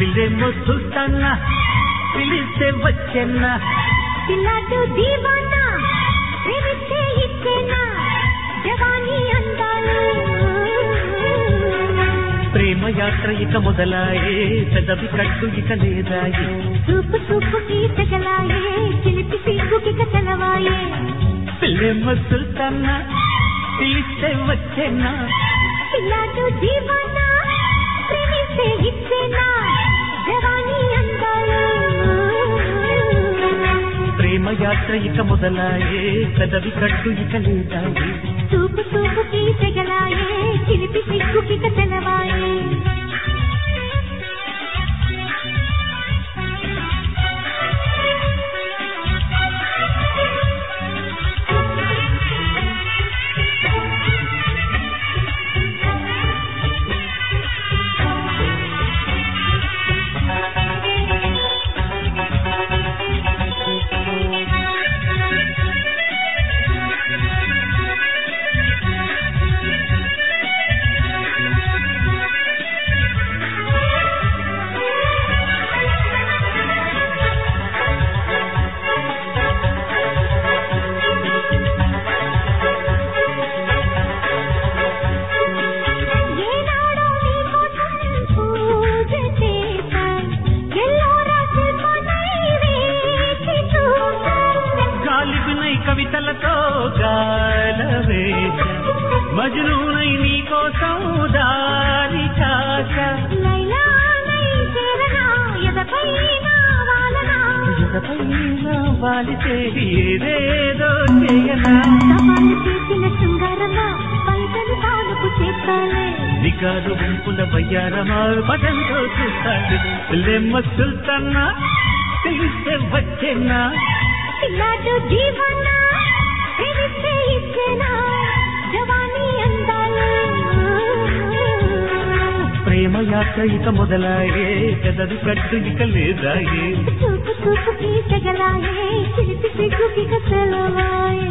పిల్లెమ్మో చూస్తాన్నా పిలిస్తే వచ్చెన్నా పిల్లాడు దీవానా ప్రేమిస్తే ఇచ్చేనా జవానీ అందాలు ప్రేమ యాత్ర ఇక మొదలాయే పెదవి కట్టు ఇక లేదాయే చూపు చూపుకి తెగలాయే చిలిపి సిగ్గుకి కలవాయే పిల్లెమ్మో చూస్తాన్నా పిలిస్తే వచ్చెన్నా పిల్లాడు దీవానా ప్రేమిస్తే ఇచ్చేనా జవానీ అందాలు ప్రేమ యాత్ర ఇక మొదలాయే పెదవి కట్టు ఇక లేదాయే చూపు చూపుకి తెగలాయే చిలిపి సిగ్గుకి తెలవాయే ఏనాడో నీకోసం పూజ చేశా ఎల్లోరా శిల్పమై వేచి చూశా గాలి వినై కవితలతో గాలవేశ మజనూనై నీ కోసం దారి కాశ లైలానై చేరనా ఎదపైన వాలనా ఇకపైన వాలితే ఏదేదో చేయనా సవాలు చేసిన శృంగారమా పైసలు తానుకు చేస్తాలే నికాదు గుంపుల బయ్యారమా పదంతో చూస్తాడు లెమ్మ సుల్తన్నా తెలిస్తే వచ్చేనా పిల్లాడు దీవనా ప్రేమిస్తే ఇచ్చేనా జవానీ అందాలు ప్రేమ యాత్ర ఇక మొదలాయే పెదవి కట్టు ఇక లేదాయే చూపు చూపుకి తెగలాయే చిలిపి సిగ్గుకి కసలవాయే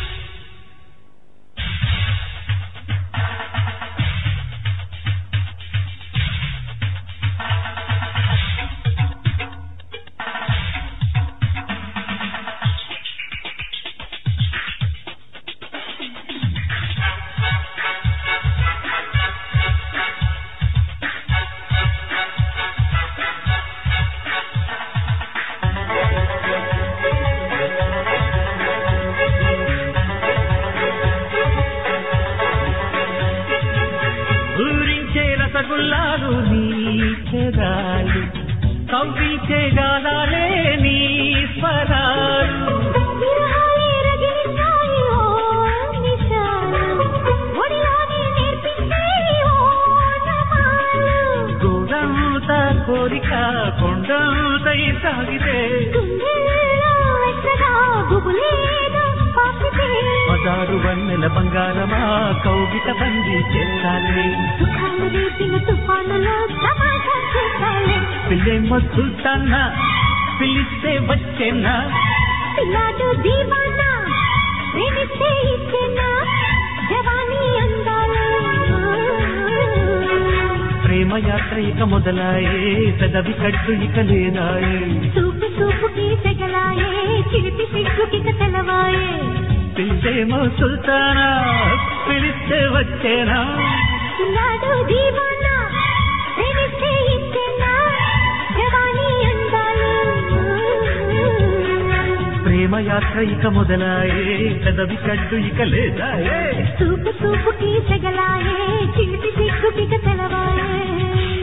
ఊరించే రసగుల్లాలు నీ చెదాలు కవ్వించే గాలాలే నీ స్వరాలు విరహాలే రగిలిస్తాయి ఓ నిశాలు ఒడిలోనే నేర్పించే ఓ నమాలు గోడంత కోరిక కొండంతై సాగితే గుండెల్లో వెచ్చగా గుబులేదో పాకితే పదారు వన్నెల బంగారమా కౌగిట బందీ చేస్తాలే సుఖాలు రేపిన తుఫానులో తమాషా చేస్తాలే పిల్లెమ్మ సుల్తాన్నా పిలిస్తే వచ్చేనా పిల్లాడు దీవానా ప్రేమిస్తే ఇచ్చేనా జవానీ అందాలు ప్రేమ యాత్ర ఇక మొదలాయే పెదవి కట్టు ఇక లేదాయే చూపు చూపుకి తెగలాయే చిలిపి సిగ్గుకి తెలవాయే పిలిచేమో సుల్తానా పిలిస్తే వచ్చేనా పిల్లాడు దీవానా ప్రేమిస్తే ఇచ్చేనా జవానీ అందాలు ప్రేమ యాత్ర ఇక మొదలాయే పెదవి కట్టు ఇక లేదాయే చూపు చూపుకి తెగలాయే చిలిపి సిగ్గుకి తెలవాయే